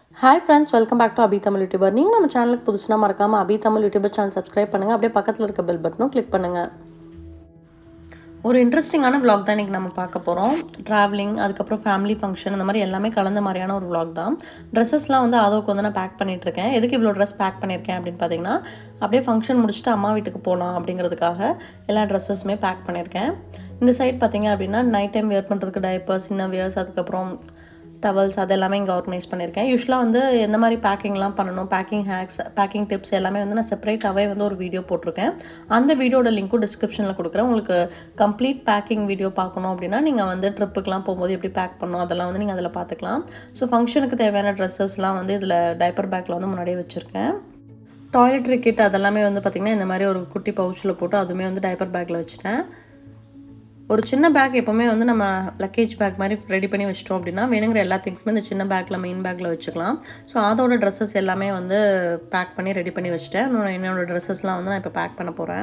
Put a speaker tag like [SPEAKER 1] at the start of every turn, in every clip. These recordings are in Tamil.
[SPEAKER 1] hi friends welcome back to Abi Tamil YouTuber நீங்கள் நம்ம சேனலுக்கு புதுசுனா மறக்காமல் Abi Tamil YouTuber channel subscribe பண்ணுங்கள் அப்படியே பக்கத்தில் இருக்க பெல் பட்டனும் கிளிக் பண்ணுங்கள் ஒரு இன்ட்ரெஸ்டிங்கான vlog தான் இன்றைக்கி நம்ம பார்க்க போகிறோம் ட்ராவலிங் அதுக்கப்புறம் ஃபேமிலி ஃபங்க்ஷன் இந்த மாதிரி எல்லாமே கலந்த மாதிரியான ஒரு vlog தான் ட்ரெஸ்ஸஸ்லாம் வந்து ஆதோக்கு வந்து நான் பேக் பண்ணிகிட்ருக்கேன் எதுக்கு இவ்வளோ ட்ரெஸ் பேக் பண்ணியிருக்கேன் அப்படின்னு பார்த்தீங்கன்னா அப்படியே ஃபங்க்ஷன் முடிச்சுட்டு அம்மா வீட்டுக்கு போகலாம் அப்படிங்கிறதுக்காக எல்லா ட்ரெஸ்ஸஸுமே பேக் பண்ணியிருக்கேன் இந்த சைட் பார்த்தீங்க அப்படின்னா நைட் டைம் வியர் பண்ணுறதுக்கு டைப்பர்ஸ் இன்ன வியர்ஸ் அதுக்கப்புறம் டவல்ஸ் அது எல்லாமே இங்கே ஆர்கனைஸ் பண்ணியிருக்கேன் யூஸ்வலாக வந்து எந்த மாதிரி பேக்கிங்லாம் பண்ணணும் பேக்கிங் ஹேக்ஸ் பேக்கிங் டிப்ஸ் எல்லாமே வந்து நான் செப்பரேட்டாகவே வந்து ஒரு வீடியோ போட்டிருக்கேன் அந்த வீடியோட லிங்க்கும் டிஸ்கிரிப்ஷனில் கொடுக்குறேன் உங்களுக்கு கம்ப்ளீட் பேக்கிங் வீடியோ பார்க்கணும் அப்படின்னா நீங்கள் வந்து ட்ரிப்புக்கெலாம் போகும்போது எப்படி பேக் பண்ணணும் அதெல்லாம் வந்து நீங்கள் அதில் பார்த்துக்கலாம் ஸோ ஃபங்க்ஷனுக்கு தேவையான ட்ரெஸ்ஸஸ்லாம் வந்து இதில் டைப்பர் பேக்கில் வந்து முன்னாடியே வச்சுருக்கேன் டாய்லெட்ரி கிட் அதெல்லாமே வந்து பார்த்திங்கன்னா இந்த மாதிரி ஒரு குட்டி பவுச்சில் போட்டு அதுவுமே வந்து டைப்பர் பேக்கில் வச்சுட்டேன் ஒரு சின்ன பேக் எப்போவுமே வந்து நம்ம லக்கேஜ் பேக் மாதிரி ரெடி பண்ணி வச்சிட்டோம் அப்படின்னா வேணுங்கிற எல்லா திங்ஸுமே இந்த சின்ன பேக்கில் மெயின் பேக்கில் வச்சுக்கலாம் ஸோ அதோட ட்ரெஸ்ஸஸ் எல்லாமே வந்து பேக் பண்ணி ரெடி பண்ணி வச்சுட்டேன் இன்னும் என்னோட ட்ரெஸ்ஸஸ்லாம் வந்து நான் இப்போ பேக் பண்ண போகிறேன்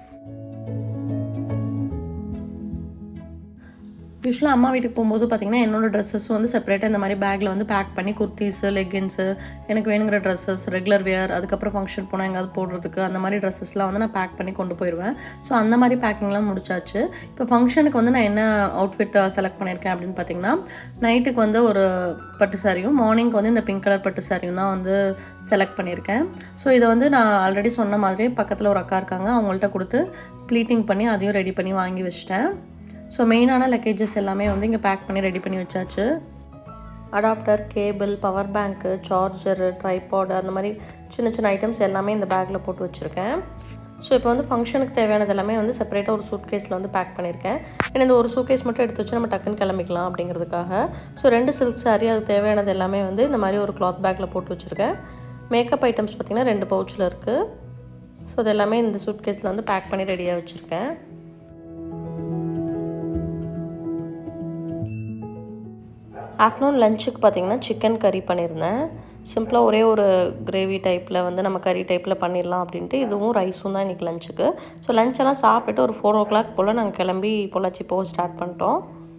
[SPEAKER 1] யூஸ்வலாக அம்மா வீட்டுக்கு போகும்போது பார்த்திங்கன்னா என்னோடய ட்ரெஸ்ஸஸும் வந்து செப்பரேட்டாக இந்த மாதிரி பேக்கில் வந்து பேக் பண்ணி குர்த்திஸு லெகின்ஸு எனக்கு வேணுங்கிற ட்ரெஸ்ஸஸ் ரெகுலர் வியர் அதுக்கப்புறம் ஃபங்க்ஷன் போனால் எங்கேயாவது போடுறதுக்கு அந்த மாதிரி ட்ரெஸ்ஸஸ்லாம் வந்து நான் பேக் பண்ணி கொண்டு போயிடுவேன் ஸோ அந்த மாதிரி பேக்கிங்லாம் முடிச்சாச்சு இப்போ ஃபங்க்ஷனுக்கு வந்து நான் என்ன அவுட்ஃபிட் செலக்ட் பண்ணியிருக்கேன் அப்படின்னு பார்த்தீங்கன்னா நைட்டுக்கு வந்து ஒரு பட்டு சாரியும் மார்னிங்க்கு வந்து இந்த பிங்க் கலர் பட்டு சாரியும் தான் வந்து செலக்ட் பண்ணியிருக்கேன் ஸோ இதை வந்து நான் ஆல்ரெடி சொன்ன மாதிரி பக்கத்தில் ஒரு அக்கா இருக்காங்க அவங்கள்ட்ட கொடுத்து ப்ளீட்டிங் பண்ணி அதையும் ரெடி பண்ணி வாங்கி வச்சிட்டேன் ஸோ மெயினான லக்கேஜஸ் எல்லாமே வந்து இங்கே பேக் பண்ணி ரெடி பண்ணி வச்சாச்சு adapter cable power bank charger tripod அந்த மாதிரி சின்ன சின்ன ஐட்டம்ஸ் எல்லாமே இந்த பேக்கில் போட்டு வச்சுருக்கேன் ஸோ இப்போ வந்து ஃபங்க்ஷனுக்கு தேவையானது எல்லாமே வந்து செப்பரேட்டாக ஒரு சூட் கேஸில் வந்து பேக் பண்ணியிருக்கேன் ஏன்னா இந்த ஒரு சூட் கேஸ் மட்டும் எடுத்து வச்சு நம்ம டக்குன்னு கிளம்பிக்கலாம் அப்படிங்கிறதுக்காக ஸோ ரெண்டு சில்க் சாரீ அது தேவையானது எல்லாமே வந்து இந்த மாதிரி ஒரு கிளாத் பேக்கில் போட்டு வச்சுருக்கேன் மேக்கப் ஐட்டம்ஸ் பார்த்திங்கன்னா ரெண்டு பவுச்சில் இருக்குது ஸோ அது எல்லாமே இந்த சூட் கேஸில் வந்து பேக் பண்ணி ரெடியாக வச்சுருக்கேன் ஆஃப்டர்நூன் லஞ்சுக்கு பார்த்தீங்கன்னா சிக்கன் கறி பண்ணியிருந்தேன் சிம்பிளாக ஒரே ஒரு கிரேவி டைப்பில் வந்து நம்ம கறி டைப்பில் பண்ணிடலாம் அப்படின்ட்டு இதுவும் ரைஸும் தான் இன்றைக்கி லஞ்சுக்கு ஸோ லஞ்செல்லாம் சாப்பிட்டுட்டு ஒரு ஃபோர் ஓ கிளாக் போல் நாங்கள் கிளம்பி பொள்ளாச்சி போக ஸ்டார்ட் பண்ணிட்டோம்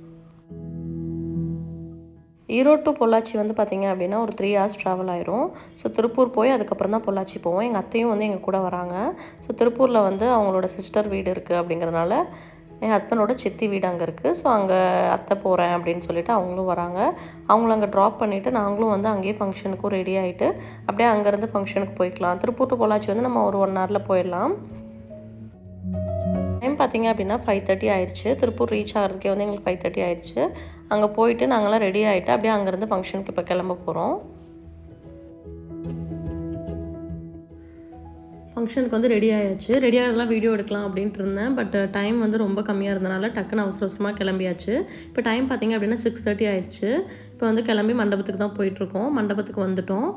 [SPEAKER 1] ஈரோடு டு பொள்ளாச்சி வந்து பார்த்திங்க அப்படின்னா ஒரு த்ரீ ஹவர்ஸ் ட்ராவல் ஆயிரும் ஸோ திருப்பூர் போய் அதுக்கப்புறம் தான் பொள்ளாச்சி போவோம் எங்கள் அத்தையும் வந்து எங்கள் கூட வராங்க ஸோ திருப்பூரில் வந்து அவங்களோட சிஸ்டர் வீடு இருக்குது அப்படிங்கிறதுனால என் ஹஸ்பண்டோட சித்தி வீடு அங்கே இருக்குது ஸோ அங்கே அத்தை போகிறேன் அப்படின்னு சொல்லிட்டு அவங்களும் வராங்க அவங்கள அங்கே ட்ராப் பண்ணிவிட்டு நாங்களும் வந்து அங்கேயே ஃபங்க்ஷனுக்கும் ரெடி ஆகிட்டு அப்படியே அங்கேருந்து ஃபங்க்ஷனுக்கு போய்க்கலாம் திருப்பூர் டு பொள்ளாச்சி வந்து நம்ம ஒரு ஒன் ஹவரில் போயிடலாம் டைம் பார்த்தீங்க அப்படின்னா ஃபைவ் தேர்ட்டி ஆயிடுச்சு திருப்பூர் ரீச் ஆகிறதுக்கே வந்து எங்களுக்கு ஃபைவ் தேர்ட்டி ஆயிடுச்சு அங்கே போயிட்டு நாங்களாம் ரெடி ஆகிட்டு அப்படியே அங்கேருந்து ஃபங்க்ஷனுக்கு இப்போ கிளம்ப போகிறோம் ஃபங்க்ஷனுக்கு வந்து ரெடி ஆயாச்சு ரெடி ஆகிறதுலாம் வீடியோ எடுக்கலாம் அப்படின்ட்டு இருந்தேன் பட் டைம் வந்து ரொம்ப கம்மியாக இருந்தனால டக்குன்னு அவசர அவசரமாக கிளம்பியாச்சு இப்போ டைம் பார்த்திங்க அப்படின்னா சிக்ஸ் தேர்ட்டி ஆயிடுச்சு இப்போ வந்து கிளம்பி மண்டபத்துக்கு தான் போயிட்டுருக்கோம் மண்டபத்துக்கு வந்துட்டோம்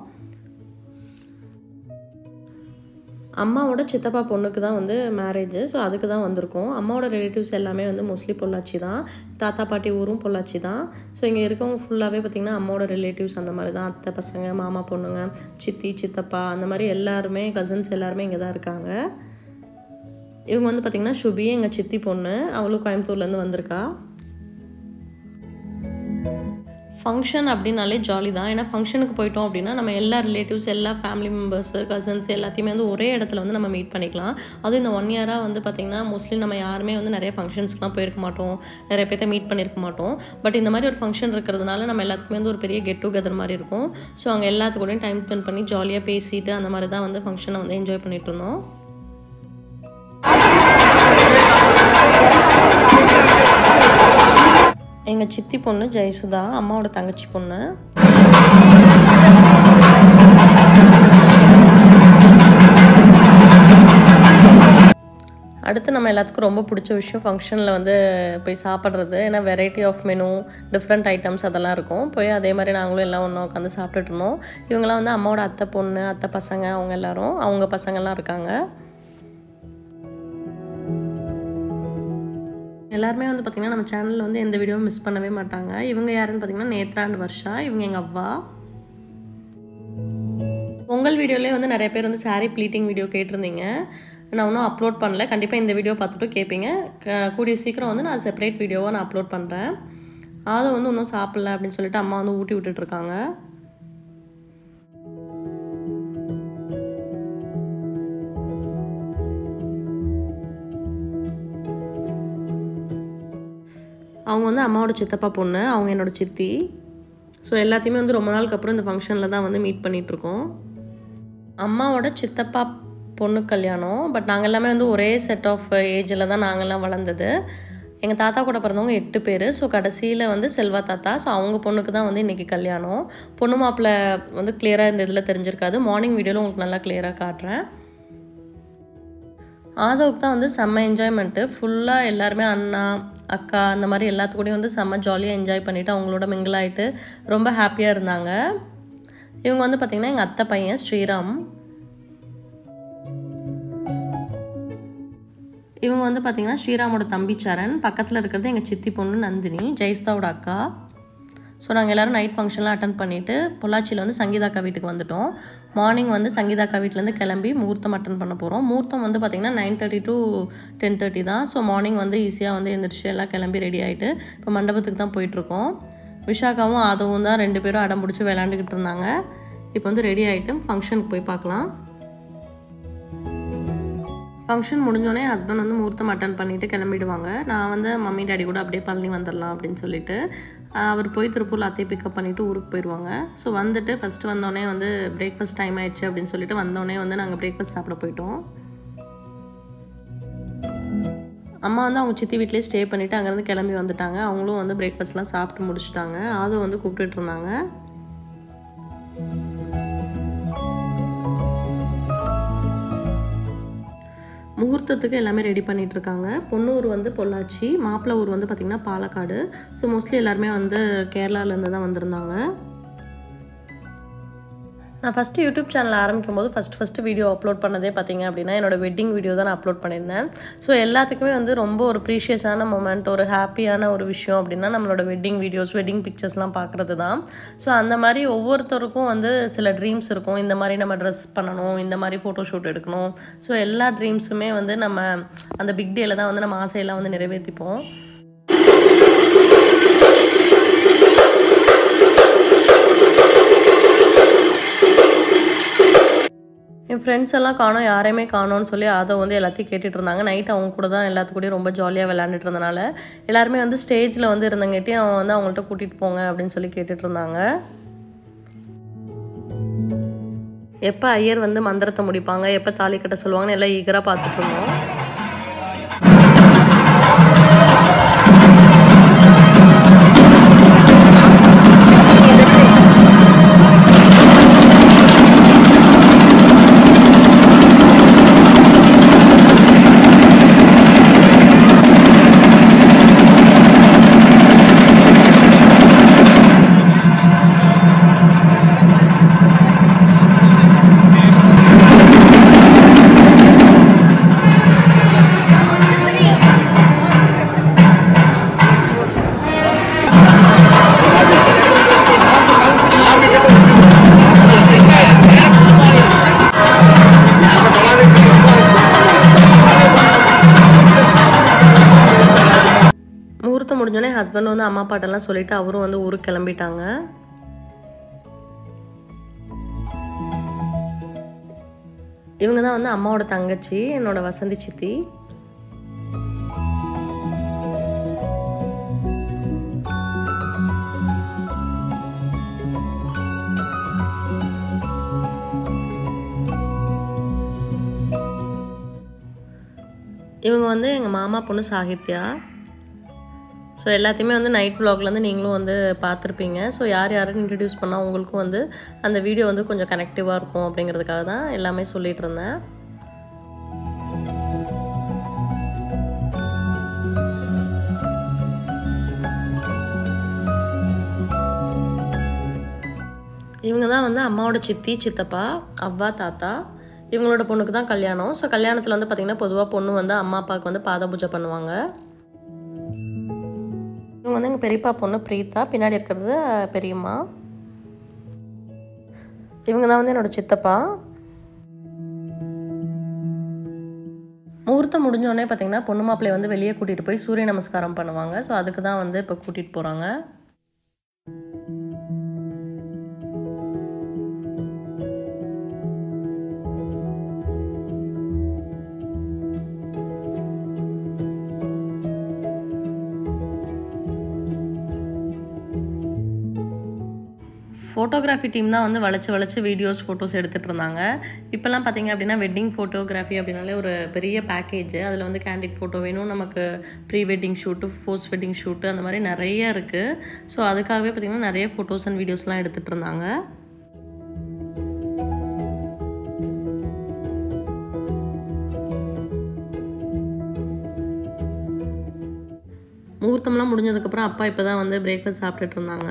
[SPEAKER 1] அம்மாவோட சித்தப்பா பொண்ணுக்கு தான் வந்து மேரேஜ் ஸோ அதுக்கு தான் வந்திருக்கோம் அம்மாவோட ரிலேட்டிவ்ஸ் எல்லாமே வந்து மோஸ்ட்லி பொள்ளாச்சி தான் தாத்தா பாட்டி ஊரும் பொள்ளாச்சி தான் ஸோ இங்கே இருக்கவங்க ஃபுல்லாகவே பார்த்திங்கன்னா அம்மாவோட ரிலேட்டிவ்ஸ் அந்த மாதிரி தான் அத்தை பசங்க மாமா பொண்ணுங்க சித்தி சித்தப்பா அந்த மாதிரி எல்லாருமே கசின்ஸ் எல்லாருமே இங்கே தான் இருக்காங்க இவங்க வந்து பார்த்திங்கன்னா சுபி எங்கள் சித்தி பொண்ணு அவளும் கோயம்புத்தூர்லேருந்து வந்திருக்கா ஃபங்க்ஷன் அப்படின்னாலே ஜாலி தான் ஏன்னா ஃபங்க்ஷனுக்கு போயிட்டோம் அப்படின்னா நம்ம எல்லா ரிலேட்டிவ்ஸ் எல்லா ஃபேமிலி மெம்பர்ஸு கசின்ஸ் எல்லாத்தையுமே வந்து ஒரே இடத்துல வந்து நம்ம மீட் பண்ணிக்கலாம் அதுவும் இந்த ஒன் இயராக வந்து பார்த்திங்கன்னா மோஸ்ட்லி நம்ம யாருமே வந்து நிறைய ஃபங்க்ஷன்ஸ்க்குலாம் போயிருக்க மாட்டோம் நிறைய பேர்த்த மீட் பண்ணியிருக்க மாட்டோம் பட் இந்த மாதிரி ஒரு ஃபங்க்ஷன் இருக்கிறதுனால நம்ம எல்லாத்துக்குமே வந்து ஒரு பெரிய கெட் டுகெதர் மாதிரி இருக்கும் ஸோ அங்கே எல்லாத்துக்கூடையும் டைம் ஸ்பெண்ட் பண்ணி ஜாலியாக பேசிட்டு அந்த மாதிரி தான் வந்து ஃபங்க்ஷனை வந்து என்ஜாய் பண்ணிட்டு இருந்தோம் எங்கள் சித்தி பொண்ணு ஜெயசுதா அம்மாவோட தங்கச்சி பொண்ணு அடுத்து நம்ம எல்லாத்துக்கும் ரொம்ப பிடிச்ச விஷயம் ஃபங்க்ஷனில் வந்து போய் சாப்பிட்றது ஏன்னா variety of menu different items அதெல்லாம் இருக்கும் போய் அதே மாதிரி நாங்களும் எல்லாம் ஒன்றா உட்காந்து சாப்பிட்டுட்டு இருந்தோம் இவங்கெல்லாம் வந்து அம்மாவோட அத்தை பொண்ணு அத்தை பசங்க அவங்க எல்லாரும் அவங்க பசங்கள்லாம் இருக்காங்க எல்லாருமே வந்து பார்த்திங்கன்னா நம்ம சேனலில் வந்து எந்த வீடியோவும் மிஸ் பண்ணவே மாட்டாங்க இவங்க யாருன்னு பார்த்தீங்கன்னா நேத்ரா அண்ட் வர்ஷா இவங்க எங்கள் அவ்வா பொங்கல் வீடியோலேயே வந்து நிறைய பேர் வந்து சாரீ ப்ளீட்டிங் வீடியோ கேட்டிருந்தீங்க நான் இன்னும் அப்லோட் பண்ணல கண்டிப்பாக இந்த வீடியோ பார்த்துட்டு கேட்பீங்க க- கூடிய சீக்கிரம் வந்து நான் செப்பரேட் வீடியோவாக நான் அப்லோட் பண்ணுறேன் ஆதம் வந்து இன்னும் சாப்பிடல அப்படின்னு சொல்லிட்டு அம்மா வந்து ஊட்டி விட்டுட்ருக்காங்க அவங்க வந்து அம்மாவோட சித்தப்பா பொண்ணு அவங்க என்னோட சித்தி ஸோ எல்லாத்தையுமே வந்து ரொம்ப நாளுக்கு அப்புறம் இந்த ஃபங்க்ஷனில் தான் வந்து மீட் பண்ணிகிட்ருக்கோம் அம்மாவோட சித்தப்பா பொண்ணு கல்யாணம் பட் நாங்கள் எல்லாமே வந்து ஒரே செட் ஆஃப் ஏஜில் தான் நாங்கள்லாம் வளர்ந்தது எங்கள் தாத்தா கூட பிறந்தவங்க எட்டு பேர் ஸோ கடைசியில் வந்து செல்வா தாத்தா ஸோ அவங்க பொண்ணுக்கு தான் வந்து இன்றைக்கி கல்யாணம் பொண்ணு மாப்பிள்ளை வந்து கிளியராக இந்த இதில் தெரிஞ்சிருக்காது மார்னிங் வீடியோவில் உங்களுக்கு நல்லா கிளியராக காட்டுறேன் ஆதவுக்கு தான் வந்து செம்ம என்ஜாய்மெண்ட்டு ஃபுல்லாக எல்லாருமே அண்ணா அக்கா அந்த மாதிரி எல்லாத்துக்கூடயும் வந்து செம்ம ஜாலியாக என்ஜாய் பண்ணிவிட்டு அவங்களோட மிங்கிள் ஆகிட்டு ரொம்ப ஹாப்பியாக இருந்தாங்க இவங்க வந்து பார்த்திங்கன்னா எங்கள் அத்தை பையன் ஸ்ரீராம் இவங்க வந்து பார்த்திங்கன்னா ஸ்ரீராமோட தம்பி சரண் பக்கத்தில் இருக்கிறது எங்கள் சித்தி பொண்ணு நந்தினி ஜெயஸ்தாவோட அக்கா ஸோ நாங்கள் எல்லோரும் நைட் ஃபங்க்ஷன்லாம் அட்டன் பண்ணிவிட்டு பொள்ளாச்சியில் வந்து சங்கீதாக்கா வீட்டுக்கு வந்துட்டோம் மார்னிங் வந்து சங்கீதாக்கா வீட்டிலேருந்து கிளம்பி முகூர்த்தம் அட்டன் பண்ண போகிறோம் முகூர்த்தம் வந்து பார்த்திங்கன்னா nine thirty to ten thirty தான் ஸோ மார்னிங் வந்து ஈஸியாக வந்து எந்திரிச்சு எல்லாம் கிளம்பி ரெடி ஆகிட்டு இப்போ மண்டபத்துக்கு தான் போயிட்டுருக்கோம் விஷாக்காவும் ஆதவும் தான் ரெண்டு பேரும் அடம் பிடிச்சி விளாண்டுக்கிட்டு இருந்தாங்க இப்போ வந்து ரெடி ஆகிட்டு ஃபங்க்ஷனுக்கு போய் பார்க்கலாம் ஃபங்க்ஷன் முடிஞ்சோடனே ஹஸ்பண்ட் வந்து முகூர்த்தம் அட்டன் பண்ணிவிட்டு கிளம்பிடுவாங்க நான் வந்து மம்மி டேடி கூட அப்படியே பழனி வந்துடலாம் அப்படின்னு சொல்லிட்டு அவர் போய் திருப்பூரில் அத்தையை பிக்கப் பண்ணிவிட்டு ஊருக்கு போயிடுவாங்க ஸோ வந்துட்டு ஃபஸ்ட்டு வந்தோடனே வந்து பிரேக்ஃபாஸ்ட் டைம் ஆயிடுச்சு அப்படின்னு சொல்லிட்டு வந்தோடனே வந்து நாங்கள் பிரேக்ஃபாஸ்ட் சாப்பிட போயிட்டோம் அம்மா வந்து அவங்க சித்தி வீட்லேயே ஸ்டே பண்ணிவிட்டு அங்கேருந்து கிளம்பி வந்துட்டாங்க அவங்களும் வந்து பிரேக்ஃபாஸ்ட்லாம் சாப்பிட்டு முடிச்சிட்டாங்க அதுவும் வந்து கூப்பிட்டுட்டு இருந்தாங்க முகூர்த்தத்துக்கு எல்லாமே ரெடி பண்ணிட்டு இருக்காங்க பொண்ணூர் வந்து பொள்ளாச்சி மாப்பிள்ளை ஊர் வந்து பார்த்திங்கன்னா பாலக்காடு ஸோ மோஸ்ட்லி எல்லாருமே வந்து கேரளாலேருந்து தான் வந்திருந்தாங்க நான் ஃபஸ்ட்டு யூடியூப் சேனல் ஆரம்பிக்கும் போது ஃபஸ்ட் ஃபஸ்ட்டு வீடியோ அப்லோட் பண்ணதே பார்த்தீங்க அப்படின்னா என்னோடய வெட்டிங் வீடியோ தான் நான் அப்லோட் பண்ணியிருந்தேன் ஸோ எல்லாத்துக்குமே வந்து ரொம்ப ஒரு ப்ரீஷியஸான மூமெண்ட் ஒரு ஹாப்பியான ஒரு விஷயம் அப்படின்னா நம்மளோட வெட்டிங் வீடியோஸ் வெட்டிங் பிக்சர்ஸ்லாம் பார்க்குறது தான் ஸோ அந்த மாதிரி ஒவ்வொருத்தருக்கும் வந்து சில ட்ரீம்ஸ் இருக்கும் இந்த மாதிரி நம்ம ட்ரெஸ் பண்ணணும் இந்த மாதிரி ஃபோட்டோ ஷூட் எடுக்கணும் ஸோ எல்லா ட்ரீம்ஸுமே வந்து நம்ம அந்த பிக் டேல தான் வந்து நம்ம ஆசையெல்லாம் வந்து நிறைவேற்றிப்போம் என் ஃப்ரெண்ட்ஸ் எல்லாம் காணோம் யாரையுமே காணோம்னு சொல்லி அதை வந்து எல்லாத்தையும் கேட்டுட்டு இருந்தாங்க நைட் அவங்க கூட தான் எல்லாத்துக்கூடயும் ரொம்ப ஜாலியாக விளையாண்டுட்டு இருந்தனால எல்லாருமே வந்து ஸ்டேஜில் வந்து இருந்தங்காட்டி அவன் வந்து அவங்கள்ட்ட கூட்டிகிட்டு போங்க அப்படின்னு சொல்லி கேட்டுட்டு இருந்தாங்க எப்போ ஐயர் வந்து மந்திரத்தை முடிப்பாங்க எப்போ தாலி கட்ட சொல்லுவாங்கன்னு எல்லாம் ஈகராக பார்த்துட்டு இருந்தோம் முகூர்த்தம் முடிஞ்சோடனே ஹஸ்பண்ட் வந்து அம்மா அப்பாட்டெல்லாம் சொல்லிட்டு அவரும் வந்து ஊருக்கு கிளம்பிட்டாங்க இவங்க தான் வந்து அம்மாவோட தங்கச்சி என்னோட வசந்தி சித்தி இவங்க வந்து எங்கள் மாமா பொண்ணு சாகித்யா ஸோ எல்லாத்தையுமே வந்து நைட் வ்ளாக்லேருந்து நீங்களும் வந்து பார்த்துருப்பீங்க ஸோ யார் யாருன்னு இன்ட்ரடியூஸ் பண்ணால் உங்களுக்கும் வந்து அந்த வீடியோ வந்து கொஞ்சம் கனெக்டிவாக இருக்கும் அப்படிங்கிறதுக்காக தான் எல்லாமே சொல்லிகிட்டு இருந்தேன் இவங்க தான் வந்து அம்மாவோட சித்தி சித்தப்பா அவ்வா தாத்தா இவங்களோட பொண்ணுக்கு தான் கல்யாணம் ஸோ கல்யாணத்தில் வந்து பார்த்திங்கன்னா பொதுவாக பொண்ணு வந்து அம்மா அப்பாவுக்கு வந்து பாத பூஜை பண்ணுவாங்க இவங்க வந்து எங்கள் பெரியப்பா பொண்ணு பிரீத்தா பின்னாடி இருக்கிறது அஹ், பெரியம்மா இவங்க தான் வந்து என்னோட சித்தப்பா முகூர்த்தம் முடிஞ்சோடனே பார்த்தீங்கன்னா பொண்ணு மாப்பிள்ளைய வந்து வெளியே கூட்டிகிட்டு போய் சூரிய நமஸ்காரம் பண்ணுவாங்க ஸோ அதுக்கு தான் வந்து இப்போ கூட்டிகிட்டு போகிறாங்க ஃபோட்டோகிராஃபி டீம் தான் வந்து வளைச்சு வளைச்சு வீடியோஸ் ஃபோட்டோஸ் எடுத்துகிட்டு இருந்தாங்க இப்போல்லாம் பார்த்தீங்க அப்படின்னா வெட்டிங் ஃபோட்டோகிராஃபி அப்படின்னாலே ஒரு பெரிய பேக்கேஜ் அதில் வந்து கேண்டிட் ஃபோட்டோ வேணும் நமக்கு pre wedding shoot post wedding shoot அந்த மாதிரி நிறைய இருக்குது ஸோ அதுக்காகவே பார்த்திங்கன்னா நிறைய ஃபோட்டோஸ் அண்ட் வீடியோஸ்லாம் எடுத்துகிட்டு இருந்தாங்க முகூர்த்தம்லாம் முடிஞ்சதுக்கப்புறம் அப்பா இப்போ தான் வந்து பிரேக்ஃபாஸ்ட் சாப்பிட்டுட்டு இருந்தாங்க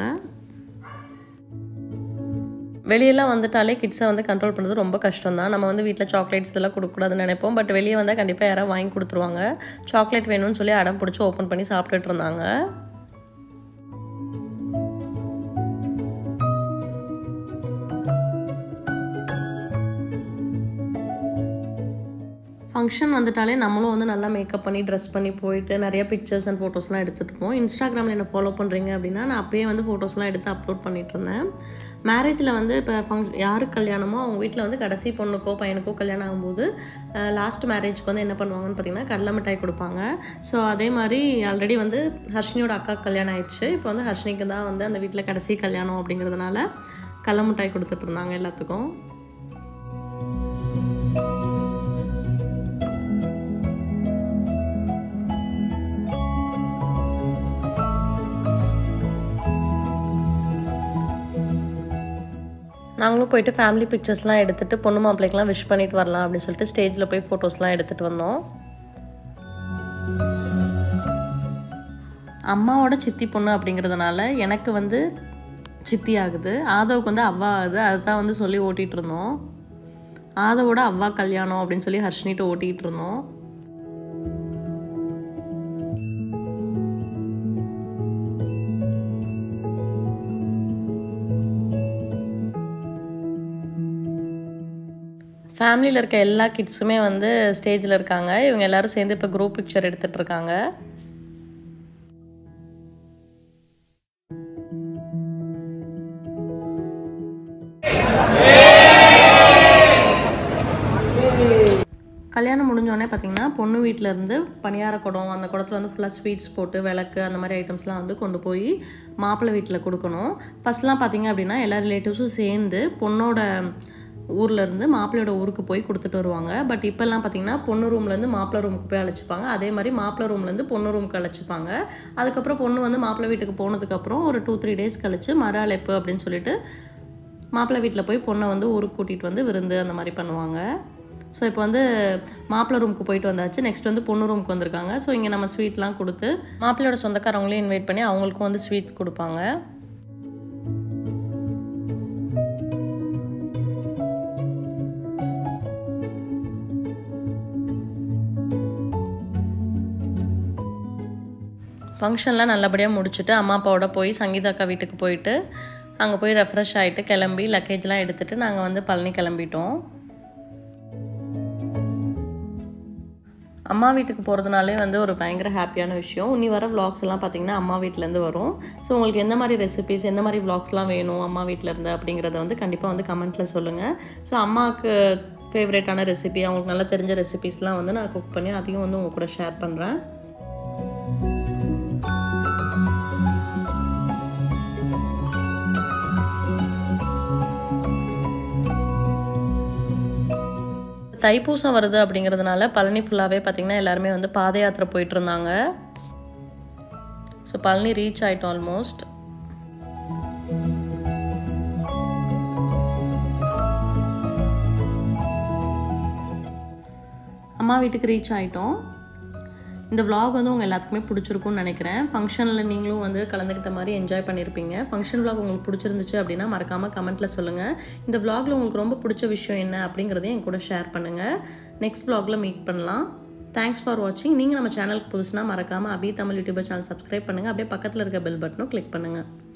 [SPEAKER 1] வெளியெல்லாம் வந்துட்டாலே கிட்ஸை வந்து கண்ட்ரோல் பண்ணுறது ரொம்ப கஷ்டம் தான் நம்ம வந்து வீட்டில் சாக்லேட்ஸ் இதெல்லாம் கொடுக்கக்கூடாதுன்னு நினைப்போம் பட் வெளியே வந்தால் கண்டிப்பாக யாராவது வாங்கி கொடுத்துருவாங்க சாக்லேட் வேணும்னு சொல்லி அடம் பிடிச்சி ஓப்பன் பண்ணி சாப்பிட்டுட்டு இருந்தாங்க ஃபங்க்ஷன் வந்துட்டாலே நம்மளும் வந்து நல்லா மேக்கப் பண்ணி ட்ரெஸ் பண்ணி போயிட்டு நிறைய பிக்சர்ஸ் அண்ட் ஃபோட்டோஸ்லாம் எடுத்துகிட்டு இருப்போம் இன்ஸ்டாகிராமில் என்ன ஃபாலோ பண்ணுறீங்க அப்படின்னா நான் அப்பயே வந்து ஃபோட்டோஸ்லாம் எடுத்து அப்லோட் பண்ணிட்டு இருந்தேன் மேரேஜில் வந்து இப்போ ஃபங்க்ஷன் யாருக்கு கல்யாணமோ அவங்க வீட்டில் வந்து கடைசி பொண்ணுக்கோ பையனுக்கோ கல்யாணம் ஆகும்போது லாஸ்ட் மேரேஜ்க்கு வந்து என்ன பண்ணுவாங்கன்னு பார்த்தீங்கன்னா கடலை மிட்டாய் கொடுப்பாங்க ஸோ அதே மாதிரி ஆல்ரெடி வந்து ஹர்ஷினியோட அக்கா கல்யாணம் ஆயிடுச்சு இப்போ வந்து ஹர்ஷினிக்கு தான் வந்து அந்த வீட்டில் கடைசி கல்யாணம் அப்படிங்கிறதுனால கடலை மிட்டாய் கொடுத்துட்டு இருந்தாங்க எல்லாத்துக்கும் நாங்களும் போயிட்டு ஃபேமிலி பிக்சர்ஸ்லாம் எடுத்துகிட்டு பொண்ணு மாப்பிள்ளைக்கெலாம் விஷ் பண்ணிட்டு வரலாம் அப்படின்னு சொல்லிட்டு ஸ்டேஜில் போய் ஃபோட்டோஸ்லாம் எடுத்துகிட்டு வந்தோம் அம்மாவோட சித்தி பொண்ணு அப்படிங்கிறதுனால எனக்கு வந்து சித்தி ஆகுது ஆதவுக்கு வந்து அவ்வா ஆகுது அதுதான் வந்து சொல்லி ஓட்டிகிட்டு இருந்தோம் ஆதவோட அவ்வா கல்யாணம் அப்படின்னு சொல்லி ஹர்ஷினிட்டு ஓட்டிகிட்டு இருந்தோம் ஃபேமிலியில் இருக்க எல்லா கிட்ஸுமே வந்து ஸ்டேஜில் இருக்காங்க இவங்க எல்லாரும் சேர்ந்து இப்போ குரூப் பிக்சர் எடுத்துகிட்டு இருக்காங்க கல்யாணம் முடிஞ்சோடனே பார்த்தீங்கன்னா பொண்ணு வீட்டிலேருந்து பணியார குடம் அந்த குடத்துல வந்து ஃபுல்லாக ஸ்வீட்ஸ் போட்டு விளக்கு அந்த மாதிரி ஐட்டம்ஸ்லாம் வந்து கொண்டு போய் மாப்பிள்ளை வீட்டில் கொடுக்கணும் ஃபஸ்ட்லாம் பார்த்தீங்க அப்படின்னா எல்லா ரிலேட்டிவ்ஸும் சேர்ந்து பொண்ணோட ஊர்லேருந்து மாப்பிள்ளையோட ஊருக்கு போய் கொடுத்துட்டு வருவாங்க பட் இப்போல்லாம் பார்த்தீங்கன்னா பொண்ணு ரூம்லேருந்து மாப்பிள்ளை ரூமுக்கு போய் அழைச்சிப்பாங்க அதே மாதிரி மாப்பிள்ளை ரூம்லேருந்து பொண்ணு ரூமுக்கு அழைச்சிப்பாங்க அதுக்கப்புறம் பொண்ணு வந்து மாப்பிள்ளை வீட்டுக்கு போனதுக்கப்புறம் ஒரு டூ த்ரீ டேஸ் கழிச்சு மர அழைப்பு அப்படின்னு சொல்லிட்டு மாப்பிள்ளை வீட்டில் போய் பொண்ணை வந்து ஊருக்கு கூட்டிகிட்டு வந்து விருந்து அந்த மாதிரி பண்ணுவாங்க ஸோ இப்போ வந்து மாப்பிள்ளை ரூமுக்கு போயிட்டு வந்தாச்சு நெக்ஸ்ட் வந்து பொண்ணு ரூமுக்கு வந்திருக்காங்க ஸோ இங்கே நம்ம ஸ்வீட்லாம் கொடுத்து மாப்பிள்ளையோட சொந்தக்காரவங்களையும் இன்வைட் பண்ணி அவங்களுக்கும் வந்து ஸ்வீட்ஸ் கொடுப்பாங்க ஃபங்க்ஷன்லாம் நல்லபடியாக முடிச்சுட்டு அம்மா அப்பாவோட போய் சங்கீதா அக்கா வீட்டுக்கு போயிட்டு அங்கே போய் ரெஃப்ரெஷ் ஆகிட்டு கிளம்பி லக்கேஜ்லாம் எடுத்துகிட்டு நாங்கள் வந்து பழனி கிளம்பிட்டோம் அம்மா வீட்டுக்கு போகிறதுனாலே வந்து ஒரு பயங்கர ஹாப்பியான விஷயம் இனி வர vlogs எல்லாம் பார்த்தீங்கன்னா அம்மா வீட்டிலேருந்து வரும் ஸோ உங்களுக்கு எந்த மாதிரி ரெசிபிஸ் எந்த மாதிரி vlogsலாம் வேணும் அம்மா வீட்டிலேருந்து அப்படிங்கிறத வந்து கண்டிப்பாக வந்து கமெண்ட்டில் சொல்லுங்கள் ஸோ அம்மாவுக்கு ஃபேவரேட்டான ரெசிபி அவங்களுக்கு நல்லா தெரிஞ்ச ரெசிபிஸ்லாம் வந்து நான் குக் பண்ணி அதையும் வந்து உங்கள் கூட ஷேர் பண்ணுறேன் தைப்பூசம் வருது அப்படிங்கிறதுனால பழனி ஃபுல்லாகவே பார்த்திங்கன்னா எல்லாருமே வந்து பாத யாத்திரை போயிட்டு இருந்தாங்க ஸோ பழனி ரீச் ஆயிட்டோம் ஆல்மோஸ்ட் அம்மா வீட்டுக்கு ரீச் ஆயிட்டோம் இந்த vlog வந்து உங்கள் எல்லாத்துக்குமே பிடிச்சிருக்கும்னு நினைக்கிறேன் ஃபங்க்ஷனில் நீங்களும் வந்து கலந்துக்கிட்ட மாதிரி என்ஜாய் பண்ணியிருப்பீங்க ஃபங்க்ஷன் vlog உங்களுக்கு பிடிச்சிருந்துச்சு அப்படின்னா மறக்காமல் கமெண்ட்டில் சொல்லுங்கள் இந்த vlogல உங்களுக்கு ரொம்ப பிடிச்ச விஷயம் என்ன அப்படிங்கிறதையும் என் கூட ஷேர் பண்ணுங்கள் நெக்ஸ்ட் vlogல மீட் பண்ணலாம் தேங்க்ஸ் ஃபார் வாட்சிங் நீங்கள் நம்ம சேனலுக்கு புதுசுனா மறக்காமல் Abi Tamil YouTuber channel subscribe பண்ணுங்கள் அப்படியே பக்கத்தில் இருக்க பெல் பட்டனும் கிளிக் பண்ணுங்கள்